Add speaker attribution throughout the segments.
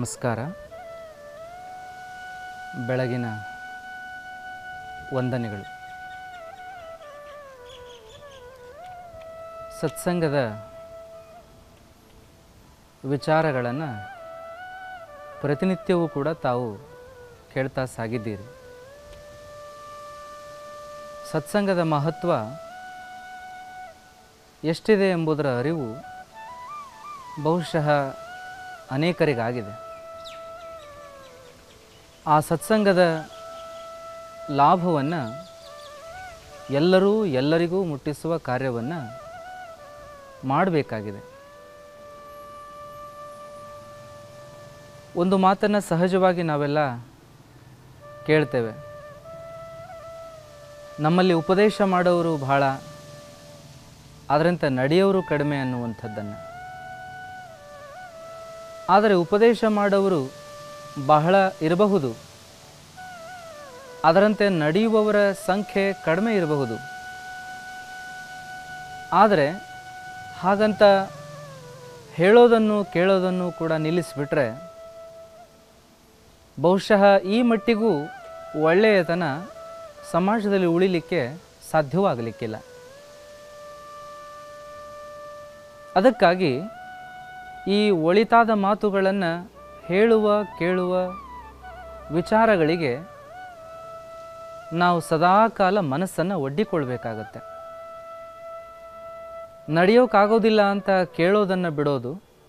Speaker 1: ನಮಸ್ಕಾರ ಬೆಳಗಿನ ವಂದನೆಗಳು ಸತ್ಸಂಗದ ವಿಚಾರಗಳನ್ನು ಪ್ರತಿನಿತ್ಯವೂ ಕೂಡ ತಾವು ಕೇಳ್ತಾ ಸಾಗಿದ್ದೀರಿ ಸತ್ಸಂಗದ ಮಹತ್ವ ಎಷ್ಟಿದೆ ಎಂಬುದರ ಅರಿವು ಬಹುಶಃ ಅನೇಕರಿಗಾಗಿದೆ ಆ ಸತ್ಸಂಗದ ಲಾಭವನ್ನು ಎಲ್ಲರೂ ಎಲ್ಲರಿಗೂ ಮುಟ್ಟಿಸುವ ಕಾರ್ಯವನ್ನು ಮಾಡಬೇಕಾಗಿದೆ ಒಂದು ಮಾತನ್ನು ಸಹಜವಾಗಿ ನಾವೆಲ್ಲ ಕೇಳ್ತೇವೆ ನಮ್ಮಲ್ಲಿ ಉಪದೇಶ ಮಾಡೋರು ಬಹಳ ಅದರಂತೆ ನಡೆಯೋರು ಕಡಿಮೆ ಅನ್ನುವಂಥದ್ದನ್ನು ಆದರೆ ಉಪದೇಶ ಮಾಡೋರು ಬಹಳ ಇರಬಹುದು ಅದರಂತೆ ನಡೆಯುವವರ ಸಂಖ್ಯೆ ಕಡಿಮೆ ಇರಬಹುದು ಆದರೆ ಹಾಗಂತ ಹೇಳೋದನ್ನು ಕೇಳೋದನ್ನು ಕೂಡ ನಿಲ್ಲಿಸಿಬಿಟ್ರೆ ಬಹುಶಃ ಈ ಮಟ್ಟಿಗೂ ಒಳ್ಳೆಯತನ ಸಮಾಜದಲ್ಲಿ ಉಳಿಲಿಕ್ಕೆ ಸಾಧ್ಯವಾಗಲಿಕ್ಕಿಲ್ಲ ಅದಕ್ಕಾಗಿ ಈ ಒಳಿತಾದ ಮಾತುಗಳನ್ನು ಹೇಳುವ ಕೇಳುವ ವಿಚಾರಗಳಿಗೆ ನಾವು ಸದಾಕಾಲ ಮನಸ್ಸನ್ನು ಒಡ್ಡಿಕೊಳ್ಬೇಕಾಗತ್ತೆ ನಡೆಯೋಕ್ಕಾಗೋದಿಲ್ಲ ಅಂತ ಕೇಳೋದನ್ನು ಬಿಡೋದು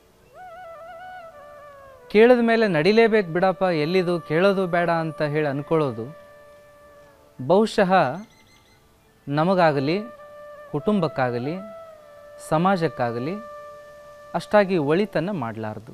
Speaker 1: ಕೇಳಿದ ಮೇಲೆ ನಡಿಲೇಬೇಕು ಬಿಡಪ್ಪ ಎಲ್ಲಿದು ಕೇಳೋದು ಬೇಡ ಅಂತ ಹೇಳಿ ಅಂದ್ಕೊಳ್ಳೋದು ಬಹುಶಃ ನಮಗಾಗಲಿ ಕುಟುಂಬಕ್ಕಾಗಲಿ ಸಮಾಜಕ್ಕಾಗಲಿ ಅಷ್ಟಾಗಿ ಒಳಿತನ್ನು ಮಾಡಲಾರ್ದು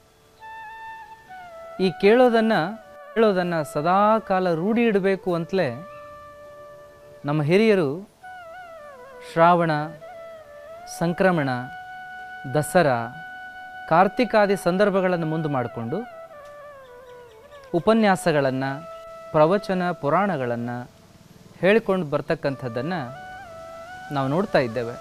Speaker 1: ಈ ಕೇಳೋದನ್ನು ಹೇಳೋದನ್ನು ಸದಾ ಕಾಲ ರೂಢಿ ಇಡಬೇಕು ಅಂತಲೇ ನಮ್ಮ ಹಿರಿಯರು ಶ್ರಾವಣ ಸಂಕ್ರಮಣ ದಸರಾ ಕಾರ್ತಿಕಾದಿ ಸಂದರ್ಭಗಳನ್ನು ಮುಂದೆ ಮಾಡಿಕೊಂಡು ಉಪನ್ಯಾಸಗಳನ್ನು ಪ್ರವಚನ ಪುರಾಣಗಳನ್ನು ಹೇಳಿಕೊಂಡು ಬರ್ತಕ್ಕಂಥದ್ದನ್ನು ನಾವು ನೋಡ್ತಾ ಇದ್ದೇವೆ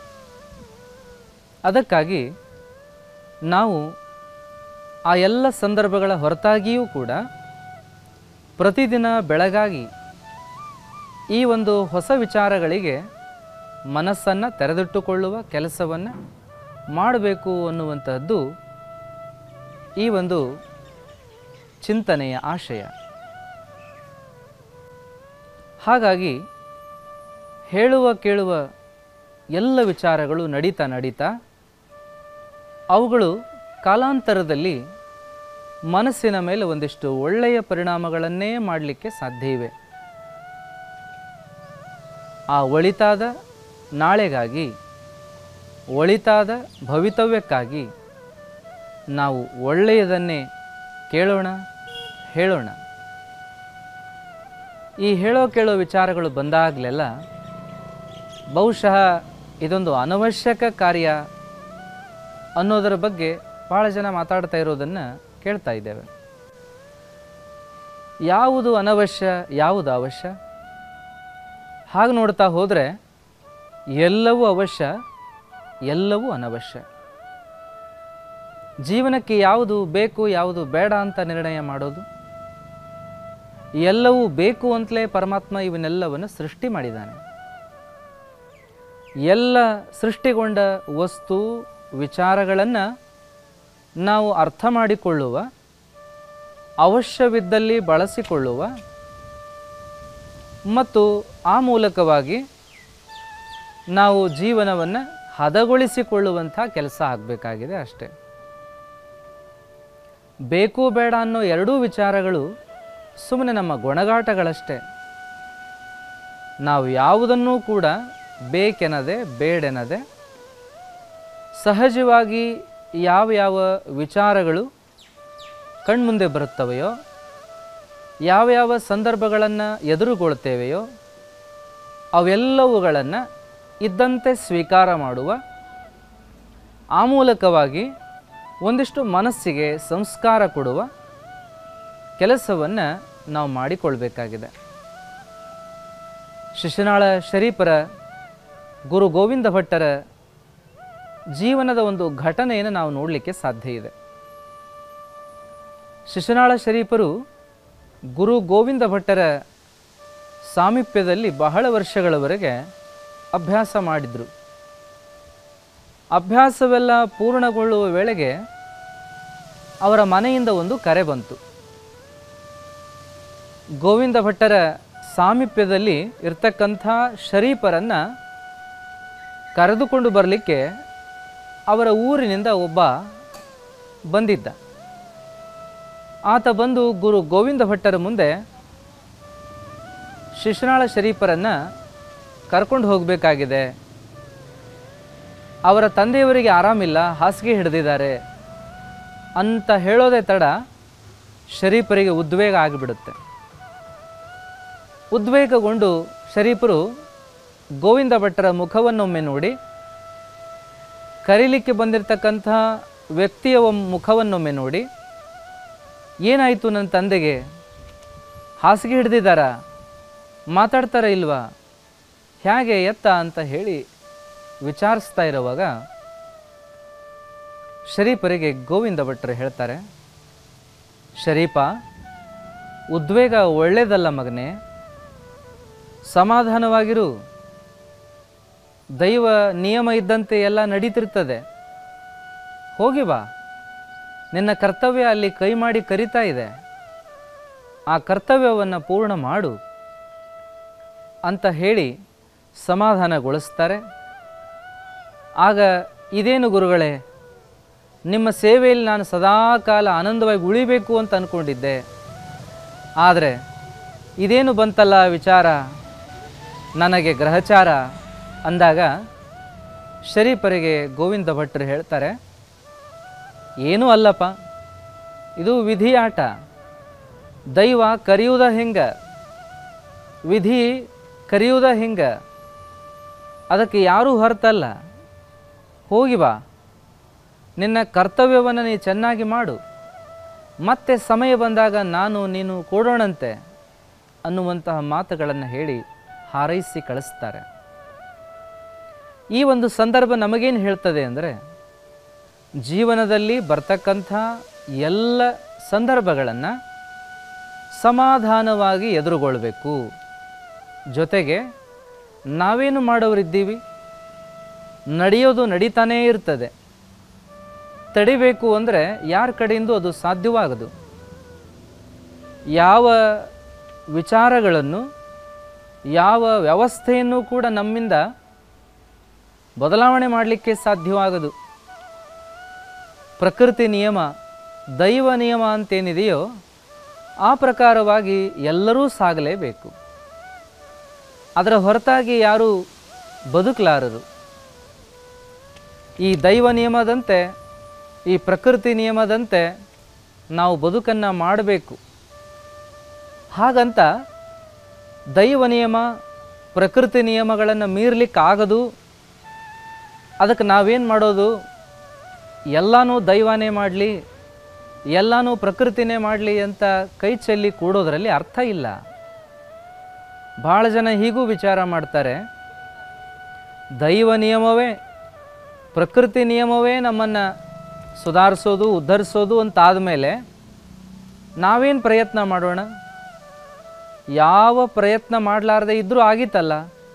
Speaker 1: ಅದಕ್ಕಾಗಿ ನಾವು ಆ ಎಲ್ಲ ಸಂದರ್ಭಗಳ ಹೊರತಾಗಿಯೂ ಕೂಡ ಪ್ರತಿದಿನ ಬೆಳಗಾಗಿ ಈ ಒಂದು ಹೊಸ ವಿಚಾರಗಳಿಗೆ ಮನಸ್ಸನ್ನು ತೆರೆದಿಟ್ಟುಕೊಳ್ಳುವ ಕೆಲಸವನ್ನು ಮಾಡಬೇಕು ಅನ್ನುವಂಥದ್ದು ಈ ಒಂದು ಚಿಂತನೆಯ ಆಶಯ ಹಾಗಾಗಿ ಹೇಳುವ ಕೇಳುವ ಎಲ್ಲ ವಿಚಾರಗಳು ನಡೀತಾ ನಡೀತಾ ಅವುಗಳು ಕಾಲಾಂತರದಲ್ಲಿ ಮನಸ್ಸಿನ ಮೇಲೆ ಒಂದಿಷ್ಟು ಒಳ್ಳೆಯ ಪರಿಣಾಮಗಳನ್ನೇ ಮಾಡಲಿಕ್ಕೆ ಸಾಧ್ಯ ಇವೆ ಆ ಒಳಿತಾದ ನಾಳೆಗಾಗಿ ಒಳಿತಾದ ಭವಿತವ್ಯಕ್ಕಾಗಿ ನಾವು ಒಳ್ಳೆಯದನ್ನೇ ಕೇಳೋಣ ಹೇಳೋಣ ಈ ಹೇಳೋ ಕೇಳೋ ವಿಚಾರಗಳು ಬಂದಾಗಲೆಲ್ಲ ಬಹುಶಃ ಇದೊಂದು ಅನವಶ್ಯಕ ಕಾರ್ಯ ಅನ್ನೋದರ ಬಗ್ಗೆ ಭಾಳ ಜನ ಮಾತಾಡ್ತಾ ಇರೋದನ್ನು ಕೇಳ್ತಾ ಇದ್ದೇವೆ ಯಾವುದು ಅನವಶ್ಯ ಯಾವುದು ಅವಶ್ಯ ಹಾಗೆ ನೋಡ್ತಾ ಹೋದರೆ ಎಲ್ಲವೂ ಅವಶ್ಯ ಎಲ್ಲವೂ ಅನವಶ್ಯ ಜೀವನಕ್ಕೆ ಯಾವುದು ಬೇಕು ಯಾವುದು ಬೇಡ ಅಂತ ನಿರ್ಣಯ ಮಾಡೋದು ಎಲ್ಲವೂ ಬೇಕು ಅಂತಲೇ ಪರಮಾತ್ಮ ಇವನ್ನೆಲ್ಲವನ್ನು ಸೃಷ್ಟಿ ಮಾಡಿದ್ದಾನೆ ಎಲ್ಲ ಸೃಷ್ಟಿಗೊಂಡ ವಸ್ತು ವಿಚಾರಗಳನ್ನು ನಾವು ಅರ್ಥ ಮಾಡಿಕೊಳ್ಳುವ ಅವಶ್ಯವಿದ್ದಲ್ಲಿ ಬಳಸಿಕೊಳ್ಳುವ ಮತ್ತು ಆ ಮೂಲಕವಾಗಿ ನಾವು ಜೀವನವನ್ನು ಹದಗೊಳಿಸಿಕೊಳ್ಳುವಂಥ ಕೆಲಸ ಆಗಬೇಕಾಗಿದೆ ಅಷ್ಟೆ ಬೇಕು ಬೇಡ ಅನ್ನೋ ಎರಡೂ ವಿಚಾರಗಳು ಸುಮ್ಮನೆ ನಮ್ಮ ಗೊಣಗಾಟಗಳಷ್ಟೇ ನಾವು ಯಾವುದನ್ನೂ ಕೂಡ ಬೇಕೆನದೆ ಬೇಡೆನದೆ ಸಹಜವಾಗಿ ಯಾವ ಯಾವ ವಿಚಾರಗಳು ಕಣ್ಮುಂದೆ ಬರುತ್ತವೆಯೋ ಯಾವ ಯಾವ ಸಂದರ್ಭಗಳನ್ನು ಎದುರುಗೊಳ್ತೇವೆಯೋ ಅವೆಲ್ಲವುಗಳನ್ನು ಇದ್ದಂತೆ ಸ್ವೀಕಾರ ಮಾಡುವ ಆ ಮೂಲಕವಾಗಿ ಒಂದಿಷ್ಟು ಮನಸ್ಸಿಗೆ ಸಂಸ್ಕಾರ ಕೊಡುವ ಕೆಲಸವನ್ನು ನಾವು ಮಾಡಿಕೊಳ್ಬೇಕಾಗಿದೆ ಶಿಶುನಾಳ ಶರೀಫರ ಗುರು ಗೋವಿಂದ ಭಟ್ಟರ ಜೀವನದ ಒಂದು ಘಟನೆಯನ್ನು ನಾವು ನೋಡಲಿಕ್ಕೆ ಸಾಧ್ಯ ಇದೆ ಶಿಶುನಾಳ ಶರೀಫರು ಗುರು ಗೋವಿಂದ ಭಟ್ಟರ ಸಾಮೀಪ್ಯದಲ್ಲಿ ಬಹಳ ವರ್ಷಗಳವರೆಗೆ ಅಭ್ಯಾಸ ಮಾಡಿದರು ಅಭ್ಯಾಸವೆಲ್ಲ ಪೂರ್ಣಗೊಳ್ಳುವ ವೇಳೆಗೆ ಅವರ ಮನೆಯಿಂದ ಒಂದು ಕರೆ ಬಂತು ಗೋವಿಂದ ಭಟ್ಟರ ಸಾಮೀಪ್ಯದಲ್ಲಿ ಇರ್ತಕ್ಕಂಥ ಶರೀಫರನ್ನು ಕರೆದುಕೊಂಡು ಬರಲಿಕ್ಕೆ ಅವರ ಊರಿನಿಂದ ಒಬ್ಬ ಬಂದಿದ್ದ ಆತ ಬಂದು ಗುರು ಗೋವಿಂದ ಭಟ್ಟರ ಮುಂದೆ ಶಿಶುನಾಳ ಶರೀಫರನ್ನು ಕರ್ಕೊಂಡು ಹೋಗಬೇಕಾಗಿದೆ ಅವರ ತಂದೆಯವರಿಗೆ ಆರಾಮಿಲ್ಲ ಹಾಸಿಗೆ ಹಿಡಿದಿದ್ದಾರೆ ಅಂತ ಹೇಳೋದೇ ತಡ ಶರೀಫರಿಗೆ ಉದ್ವೇಗ ಆಗಿಬಿಡುತ್ತೆ ಉದ್ವೇಗಗೊಂಡು ಶರೀಫರು ಗೋವಿಂದ ಭಟ್ಟರ ಮುಖವನ್ನೊಮ್ಮೆ ನೋಡಿ ಕರೀಲಿಕ್ಕೆ ಬಂದಿರತಕ್ಕಂಥ ವ್ಯಕ್ತಿಯ ಒಮ್- ಮುಖವನ್ನೊಮ್ಮೆ ನೋಡಿ ಏನಾಯಿತು ನನ್ನ ತಂದೆಗೆ ಹಾಸಿಗೆ ಹಿಡ್ದಿದ್ದಾರಾ ಮಾತಾಡ್ತಾರ ಇಲ್ವಾ ಹೇಗೆ ಎತ್ತ ಅಂತ ಹೇಳಿ ವಿಚಾರಿಸ್ತಾ ಇರುವಾಗ ಶರೀಫರಿಗೆ ಗೋವಿಂದ ಭಟ್ರು ಹೇಳ್ತಾರೆ ಶರೀಫ ಉದ್ವೇಗ ಒಳ್ಳೆಯದಲ್ಲ ಮಗನೇ ಸಮಾಧಾನವಾಗಿರು ದೈವ ನಿಯಮ ಇದ್ದಂತೆ ಎಲ್ಲ ನಡೀತಿರ್ತದೆ ಹೋಗಿ ಬಾ ನಿನ್ನ ಕರ್ತವ್ಯ ಅಲ್ಲಿ ಕೈ ಮಾಡಿ ಕರಿತಾ ಇದೆ ಆ ಕರ್ತವ್ಯವನ್ನು ಪೂರ್ಣ ಮಾಡು ಅಂತ ಹೇಳಿ ಸಮಾಧಾನಗೊಳಿಸ್ತಾರೆ ಆಗ ಇದೇನು ಗುರುಗಳೇ ನಿಮ್ಮ ಸೇವೆಯಲ್ಲಿ ನಾನು ಸದಾಕಾಲ ಆನಂದವಾಗಿ ಉಳಿಬೇಕು ಅಂತ ಅಂದ್ಕೊಂಡಿದ್ದೆ ಆದರೆ ಇದೇನು ಬಂತಲ್ಲ ವಿಚಾರ ನನಗೆ ಗ್ರಹಚಾರ ಅಂದಾಗ ಶರೀಫರಿಗೆ ಗೋವಿಂದ ಭಟ್ರು ಹೇಳ್ತಾರೆ ಏನೂ ಅಲ್ಲಪ್ಪ ಇದು ವಿಧಿ ಆಟ ದೈವ ಕರೆಯುವುದ ಹಿಂಗ ವಿಧಿ ಕರೆಯುವುದ ಹಿಂಗ ಅದಕ್ಕೆ ಯಾರೂ ಹೊರತಲ್ಲ ಹೋಗಿ ಬಾ ನಿನ್ನ ಕರ್ತವ್ಯವನ್ನು ನೀ ಚೆನ್ನಾಗಿ ಮಾಡು ಮತ್ತೆ ಸಮಯ ಬಂದಾಗ ನಾನು ನೀನು ಕೂಡೋಣಂತೆ ಅನ್ನುವಂತಹ ಮಾತುಗಳನ್ನು ಹೇಳಿ ಹಾರೈಸಿ ಕಳಿಸ್ತಾರೆ ಈ ಒಂದು ಸಂದರ್ಭ ನಮಗೇನು ಹೇಳ್ತದೆ ಅಂದರೆ ಜೀವನದಲ್ಲಿ ಬರ್ತಕ್ಕಂಥ ಎಲ್ಲ ಸಂದರ್ಭಗಳನ್ನು ಸಮಾಧಾನವಾಗಿ ಎದುರುಗೊಳ್ಬೇಕು ಜೊತೆಗೆ ನಾವೇನು ಮಾಡೋರಿದ್ದೀವಿ ನಡೆಯೋದು ನಡೀತಾನೇ ಇರ್ತದೆ ತಡಿಬೇಕು ಅಂದರೆ ಯಾರ ಕಡೆಯಿಂದ ಅದು ಸಾಧ್ಯವಾಗದು ಯಾವ ವಿಚಾರಗಳನ್ನು ಯಾವ ವ್ಯವಸ್ಥೆಯನ್ನು ಕೂಡ ನಮ್ಮಿಂದ ಬದಲಾವಣೆ ಮಾಡಲಿಕ್ಕೆ ಸಾಧ್ಯವಾಗದು ಪ್ರಕೃತಿ ನಿಯಮ ದೈವ ನಿಯಮ ಅಂತೇನಿದೆಯೋ ಆ ಪ್ರಕಾರವಾಗಿ ಎಲ್ಲರೂ ಸಾಗಲೇಬೇಕು ಅದರ ಹೊರತಾಗಿ ಯಾರೂ ಬದುಕಲಾರರು ಈ ದೈವ ನಿಯಮದಂತೆ ಈ ಪ್ರಕೃತಿ ನಿಯಮದಂತೆ ನಾವು ಬದುಕನ್ನು ಮಾಡಬೇಕು ಹಾಗಂತ ದೈವ ನಿಯಮ ಪ್ರಕೃತಿ ನಿಯಮಗಳನ್ನು ಮೀರ್ಲಿಕ್ಕಾಗದು ಅದಕ್ಕೆ ನಾವೇನು ಮಾಡೋದು ಎಲ್ಲನೂ ದೈವನೇ ಮಾಡಲಿ ಎಲ್ಲನೂ ಪ್ರಕೃತಿನೇ ಮಾಡಲಿ ಅಂತ ಕೈ ಚೆಲ್ಲಿ ಕೂಡೋದ್ರಲ್ಲಿ ಅರ್ಥ ಇಲ್ಲ ಭಾಳ ಜನ ಹೀಗೂ ವಿಚಾರ ಮಾಡ್ತಾರೆ ದೈವ ನಿಯಮವೇ ಪ್ರಕೃತಿ ನಿಯಮವೇ ನಮ್ಮನ್ನು ಸುಧಾರಿಸೋದು ಉದ್ಧರಿಸೋದು ಅಂತ ಆದಮೇಲೆ ನಾವೇನು ಪ್ರಯತ್ನ ಮಾಡೋಣ ಯಾವ ಪ್ರಯತ್ನ ಮಾಡಲಾರದೆ ಇದ್ದರೂ ಆಗಿತ್ತಲ್ಲ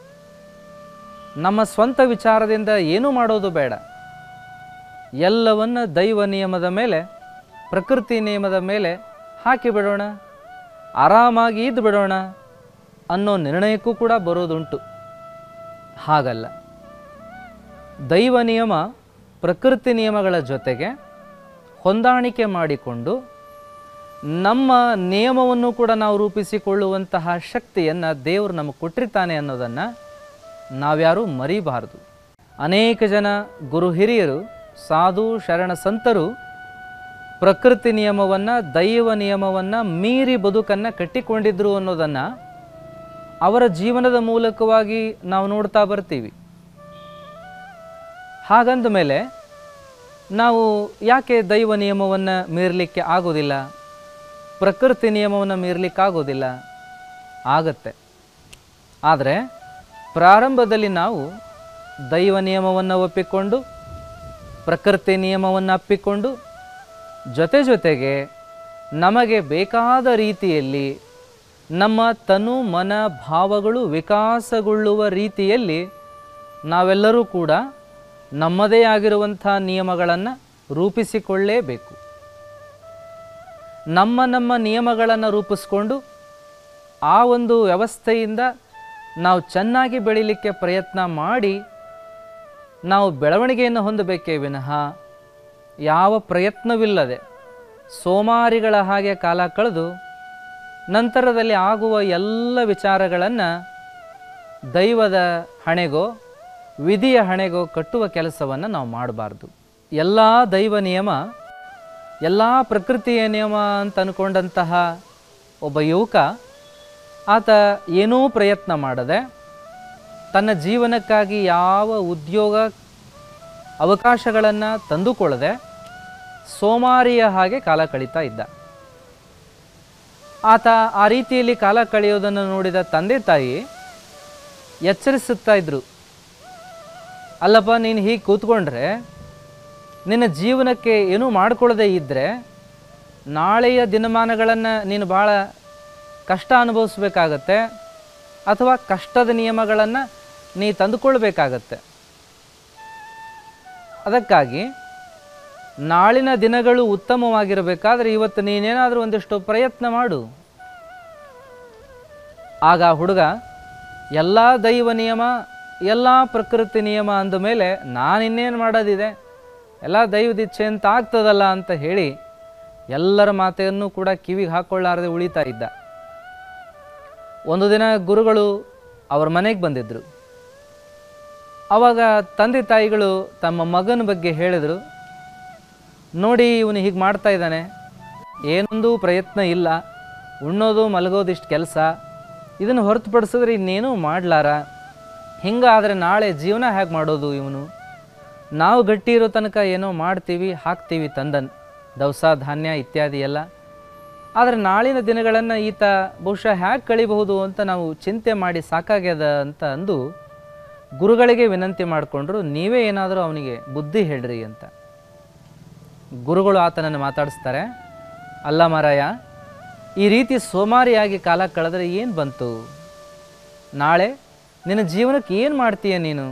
Speaker 1: ನಮ್ಮ ಸ್ವಂತ ವಿಚಾರದಿಂದ ಏನೂ ಮಾಡೋದು ಬೇಡ ಎಲ್ಲವನ್ನ ದೈವ ನಿಯಮದ ಮೇಲೆ ಪ್ರಕೃತಿ ನಿಯಮದ ಮೇಲೆ ಹಾಕಿ ಬಿಡೋಣ ಆರಾಮಾಗಿ ಇದ್ದು ಬಿಡೋಣ ಅನ್ನೋ ನಿರ್ಣಯಕ್ಕೂ ಕೂಡ ಬರೋದುಂಟು ಹಾಗಲ್ಲ ದೈವ ನಿಯಮ ಪ್ರಕೃತಿ ನಿಯಮಗಳ ಜೊತೆಗೆ ಹೊಂದಾಣಿಕೆ ಮಾಡಿಕೊಂಡು ನಮ್ಮ ನಿಯಮವನ್ನು ಕೂಡ ನಾವು ರೂಪಿಸಿಕೊಳ್ಳುವಂತಹ ಶಕ್ತಿಯನ್ನು ದೇವರು ನಮಗೆ ಕೊಟ್ಟಿರ್ತಾನೆ ಅನ್ನೋದನ್ನು ನಾವ್ಯಾರೂ ಮರಿಬಾರದು ಅನೇಕ ಜನ ಗುರು ಹಿರಿಯರು ಸಾಧು ಶರಣ ಸಂತರು ಪ್ರಕೃತಿ ನಿಯಮವನ್ನು ದೈವ ನಿಯಮವನ್ನು ಮೀರಿ ಬದುಕನ್ನು ಕಟ್ಟಿಕೊಂಡಿದ್ರು ಅನ್ನೋದನ್ನು ಅವರ ಜೀವನದ ಮೂಲಕವಾಗಿ ನಾವು ನೋಡ್ತಾ ಬರ್ತೀವಿ ಹಾಗಂದ ಮೇಲೆ ನಾವು ಯಾಕೆ ದೈವ ನಿಯಮವನ್ನು ಮೀರಲಿಕ್ಕೆ ಆಗೋದಿಲ್ಲ ಪ್ರಕೃತಿ ನಿಯಮವನ್ನು ಮೀರಲಿಕ್ಕಾಗೋದಿಲ್ಲ ಆಗತ್ತೆ ಆದರೆ ಪ್ರಾರಂಭದಲ್ಲಿ ನಾವು ದೈವ ನಿಯಮವನ್ನು ಒಪ್ಪಿಕೊಂಡು ಪ್ರಕೃತಿ ನಿಯಮವನ್ನು ಅಪ್ಪಿಕೊಂಡು ಜೊತೆ ಜೊತೆಗೆ ನಮಗೆ ಬೇಕಾದ ರೀತಿಯಲ್ಲಿ ನಮ್ಮ ತನು ಮನ ಭಾವಗಳು ವಿಕಾಸಗೊಳ್ಳುವ ರೀತಿಯಲ್ಲಿ ನಾವೆಲ್ಲರೂ ಕೂಡ ನಮ್ಮದೇ ಆಗಿರುವಂಥ ನಿಯಮಗಳನ್ನು ರೂಪಿಸಿಕೊಳ್ಳೇಬೇಕು ನಮ್ಮ ನಮ್ಮ ನಿಯಮಗಳನ್ನು ರೂಪಿಸ್ಕೊಂಡು ಆ ಒಂದು ವ್ಯವಸ್ಥೆಯಿಂದ ನಾವು ಚೆನ್ನಾಗಿ ಬೆಳೀಲಿಕ್ಕೆ ಪ್ರಯತ್ನ ಮಾಡಿ ನಾವು ಬೆಳವಣಿಗೆಯನ್ನು ಹೊಂದಬೇಕೇ ವಿನಃ ಯಾವ ಪ್ರಯತ್ನವಿಲ್ಲದೆ ಸೋಮಾರಿಗಳ ಹಾಗೆ ಕಾಲ ಕಳೆದು ನಂತರದಲ್ಲಿ ಆಗುವ ಎಲ್ಲ ವಿಚಾರಗಳನ್ನು ದೈವದ ಹಣೆಗೋ ವಿಧಿಯ ಹಣೆಗೋ ಕಟ್ಟುವ ಕೆಲಸವನ್ನು ನಾವು ಮಾಡಬಾರ್ದು ಎಲ್ಲ ದೈವ ನಿಯಮ ಎಲ್ಲ ಪ್ರಕೃತಿಯ ನಿಯಮ ಅಂತ ಅಂದ್ಕೊಂಡಂತಹ ಒಬ್ಬ ಯುವಕ ಆತ ಏನೂ ಪ್ರಯತ್ನ ಮಾಡದೆ ತನ್ನ ಜೀವನಕ್ಕಾಗಿ ಯಾವ ಉದ್ಯೋಗ ಅವಕಾಶಗಳನ್ನು ತಂದುಕೊಳ್ಳದೆ ಸೋಮಾರಿಯ ಹಾಗೆ ಕಾಲ ಕಳೀತಾ ಇದ್ದ ಆತ ಆ ರೀತಿಯಲ್ಲಿ ಕಾಲ ಕಳೆಯೋದನ್ನು ನೋಡಿದ ತಂದೆ ತಾಯಿ ಎಚ್ಚರಿಸುತ್ತಾ ಇದ್ರು ಅಲ್ಲಪ್ಪ ನೀನು ಹೀಗೆ ಕೂತ್ಕೊಂಡ್ರೆ ನಿನ್ನ ಜೀವನಕ್ಕೆ ಏನೂ ಮಾಡ್ಕೊಳ್ಳದೆ ಇದ್ದರೆ ನಾಳೆಯ ದಿನಮಾನಗಳನ್ನು ನೀನು ಭಾಳ ಕಷ್ಟ ಅನುಭವಿಸ್ಬೇಕಾಗತ್ತೆ ಅಥವಾ ಕಷ್ಟದ ನಿಯಮಗಳನ್ನು ನೀ ತಂದುಕೊಳ್ಬೇಕಾಗತ್ತೆ ಅದಕ್ಕಾಗಿ ನಾಳಿನ ದಿನಗಳು ಉತ್ತಮವಾಗಿರಬೇಕಾದ್ರೆ ಇವತ್ತು ನೀನೇನಾದರೂ ಒಂದಿಷ್ಟು ಪ್ರಯತ್ನ ಮಾಡು ಆಗ ಆ ಹುಡುಗ ಎಲ್ಲ ದೈವ ನಿಯಮ ಎಲ್ಲ ಪ್ರಕೃತಿ ನಿಯಮ ಅಂದ ಮೇಲೆ ನಾನಿನ್ನೇನು ಮಾಡೋದಿದೆ ಎಲ್ಲ ದೈವದಿಚ್ಛೆ ಅಂತ ಆಗ್ತದಲ್ಲ ಅಂತ ಹೇಳಿ ಎಲ್ಲರ ಮಾತೆಯನ್ನು ಕೂಡ ಕಿವಿಗೆ ಹಾಕ್ಕೊಳ್ಳಾರದೆ ಉಳಿತಾ ಇದ್ದ ಒಂದು ದಿನ ಗುರುಗಳು ಅವ್ರ ಮನೆಗೆ ಬಂದಿದ್ದರು ಆವಾಗ ತಂದೆ ತಾಯಿಗಳು ತಮ್ಮ ಮಗನ ಬಗ್ಗೆ ಹೇಳಿದರು ನೋಡಿ ಇವನು ಹೀಗೆ ಮಾಡ್ತಾ ಇದ್ದಾನೆ ಏನೊಂದು ಪ್ರಯತ್ನ ಇಲ್ಲ ಉಣ್ಣೋದು ಮಲಗೋದಿಷ್ಟು ಕೆಲಸ ಇದನ್ನು ಹೊರತುಪಡಿಸಿದ್ರೆ ಇನ್ನೇನೂ ಮಾಡಲಾರ ಹಿಂಗಾದರೆ ನಾಳೆ ಜೀವನ ಹೇಗೆ ಮಾಡೋದು ಇವನು ನಾವು ಗಟ್ಟಿ ಇರೋ ತನಕ ಏನೋ ಮಾಡ್ತೀವಿ ಹಾಕ್ತೀವಿ ತಂದನ್ ದವಸ ಧಾನ್ಯ ಇತ್ಯಾದಿ ಎಲ್ಲ ಆದರೆ ನಾಳಿನ ದಿನಗಳನ್ನು ಈತ ಬಹುಶಃ ಹ್ಯಾಗೆ ಕಳಿಬಹುದು ಅಂತ ನಾವು ಚಿಂತೆ ಮಾಡಿ ಸಾಕಾಗ್ಯದ ಅಂತ ಅಂದು ಗುರುಗಳಿಗೆ ವಿನಂತಿ ಮಾಡಿಕೊಂಡ್ರು ನೀವೇ ಏನಾದರೂ ಅವನಿಗೆ ಬುದ್ಧಿ ಹೇಳ್ರಿ ಅಂತ ಗುರುಗಳು ಆತನನ್ನು ಮಾತಾಡಿಸ್ತಾರೆ ಅಲ್ಲ ಮಾರಾಯ ಈ ರೀತಿ ಸೋಮಾರಿಯಾಗಿ ಕಾಲ ಕಳೆದ್ರೆ ಏನು ಬಂತು ನಾಳೆ ನಿನ್ನ ಜೀವನಕ್ಕೆ ಏನು ಮಾಡ್ತೀಯ ನೀನು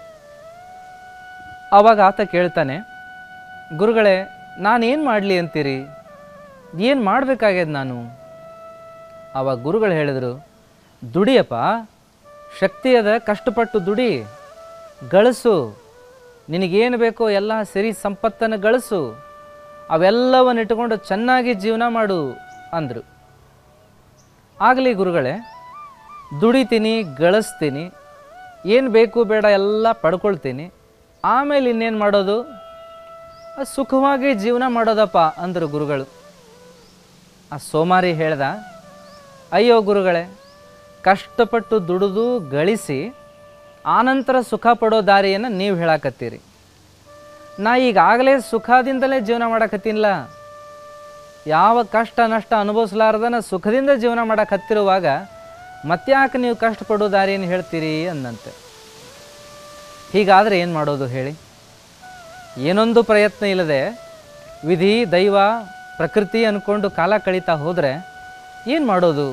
Speaker 1: ಆವಾಗ ಆತ ಕೇಳ್ತಾನೆ ಗುರುಗಳೇ ನಾನೇನು ಮಾಡಲಿ ಅಂತೀರಿ ಏನು ಮಾಡಬೇಕಾಗ್ಯದ ನಾನು ಆವಾಗ ಗುರುಗಳು ಹೇಳಿದರು ದುಡಿಯಪ್ಪ ಶಕ್ತಿ ಅದ ಕಷ್ಟಪಟ್ಟು ದುಡಿ ಗಳಿಸು ನಿನಗೇನು ಬೇಕೋ ಎಲ್ಲ ಸಿರಿ ಸಂಪತ್ತನ್ನು ಗಳಿಸು ಅವೆಲ್ಲವನ್ನು ಇಟ್ಟುಕೊಂಡು ಚೆನ್ನಾಗಿ ಜೀವನ ಮಾಡು ಅಂದರು ಆಗಲಿ ಗುರುಗಳೇ ದುಡಿತೀನಿ ಗಳಿಸ್ತೀನಿ ಏನು ಬೇಕು ಬೇಡ ಎಲ್ಲ ಪಡ್ಕೊಳ್ತೀನಿ ಆಮೇಲೆ ಇನ್ನೇನು ಮಾಡೋದು ಅದ್ ಸುಖವಾಗಿ ಜೀವನ ಮಾಡೋದಪ್ಪ ಅಂದರು ಗುರುಗಳು ಆ ಸೋಮಾರಿ ಹೇಳ್ದ ಅಯ್ಯೋ ಗುರುಗಳೇ ಕಷ್ಟಪಟ್ಟು ದುಡಿದು ಗಳಿಸಿ ಆನಂತರ ಸುಖ ಪಡೋ ದಾರಿಯನ್ನು ನೀವು ಹೇಳಾಕತ್ತೀರಿ ನಾ ಈಗಾಗಲೇ ಸುಖದಿಂದಲೇ ಜೀವನ ಮಾಡಕತ್ತೀನಿಲ್ಲ ಯಾವ ಕಷ್ಟ ನಷ್ಟ ಅನುಭವಿಸ್ಲಾರ್ದನ ಸುಖದಿಂದ ಜೀವನ ಮಾಡಕ್ಕೆ ಹತ್ತಿರುವಾಗ ಮತ್ತ್ಯಾಕೆ ನೀವು ಕಷ್ಟಪಡೋ ದಾರಿಯನ್ನು ಹೇಳ್ತೀರಿ ಅಂದಂತೆ ಹೀಗಾದರೆ ಏನು ಮಾಡೋದು ಹೇಳಿ ಏನೊಂದು ಪ್ರಯತ್ನ ಇಲ್ಲದೆ ವಿಧಿ ದೈವ ಪ್ರಕೃತಿ ಅಂದ್ಕೊಂಡು ಕಾಲ ಕಳೀತಾ ಹೋದರೆ ಏನು ಮಾಡೋದು